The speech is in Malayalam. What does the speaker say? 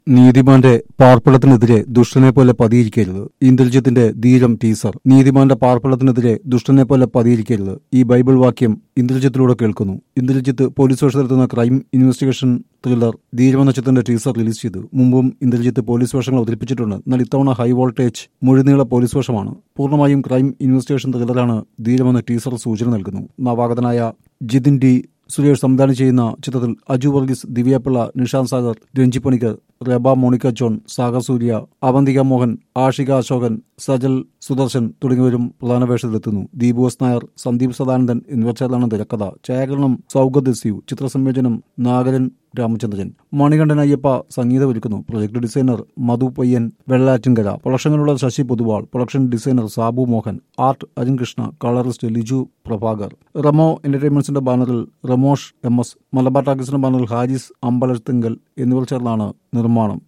നീതിമാന്റെ പാർപ്പിടത്തിനെതിരെ ദുഷ്ടനെ പോലെ പതിയിരിക്കരുത് ഇന്ദ്രജിത്തിന്റെ ധീരം ടീസർ നീതിമാന്റെ പാർപ്പിടത്തിനെതിരെ ദുഷ്ടനെ പോലെ പതിയിരിക്കരുത് ഈ ബൈബിൾ വാക്യം ഇന്ദ്രജിത്തിലൂടെ കേൾക്കുന്നു ഇന്ദ്രജിത്ത് പോലീസ് വേഷം നടത്തുന്ന ക്രൈം ഇൻവെസ്റ്റിഗേഷൻ ത്രില്ലർ ധീരമെന്ന ചിത്രത്തിന്റെ ടീസർ റിലീസ് ചെയ്തു മുമ്പും ഇന്ദ്രജിത്ത് പോലീസ് വേഷങ്ങൾ അവതരിപ്പിച്ചിട്ടുണ്ട് എന്നാൽ ഇത്തവണ ഹൈ വോൾട്ടേജ് മുഴുനീള പോലീസ് വേഷമാണ് പൂർണ്ണമായും ക്രൈം ഇൻവെസ്റ്റിഗേഷൻ ത്രില്ലറാണ് ധീരമെന്ന ടീസർ സൂചന നൽകുന്നു നവാഗതനായ ജിതിൻ ഡി സുരേഷ് സംവിധാനം ചെയ്യുന്ന ചിത്രത്തിൽ അജു വർഗീസ് ദിവ്യപിള്ള നിഷാന്ത് സാഗർ രഞ്ജി പണിക്കർ റബ മോണിക്ക ജോൺ സാഗർ സൂര്യ അവന്തിക മോഹൻ ആഷിക അശോകൻ സജൽ സുദർശൻ തുടങ്ങിയവരും പ്രധാന വേഷത്തിലെത്തുന്നു ദീപു എസ് നായർ സന്ദീപ് സദാനന്ദൻ എന്നിവർ ചേർന്നാണ് തിരക്കഥ ഛായാഗ്രഹണം സൗഗത് എസ് യു ചിത്രസംയോജനം നാഗരൻ രാമചന്ദ്രൻ മണികണ്ഠൻ അയ്യപ്പ സംഗീതം ഒരുക്കുന്നു പ്രൊജക്ട് ഡിസൈനർ മധു പയ്യൻ വെള്ളാറ്റിൻകര പ്രൊഡക്ഷനിലുള്ള Sasi Poduval production designer Sabu Mohan art Arun Krishna colourist Liju Prabhakar Ramo എന്റർടൈൻമെന്റ്സിന്റെ ബാനറിൽ റമോഷ് എം എസ് മലബാർ ടാക്കീസിന്റെ ബാനറിൽ ഹാരിസ് അമ്പലത്തിങ്കൽ എന്നിവർ ചേർന്നാണ് നിർമ്മാണം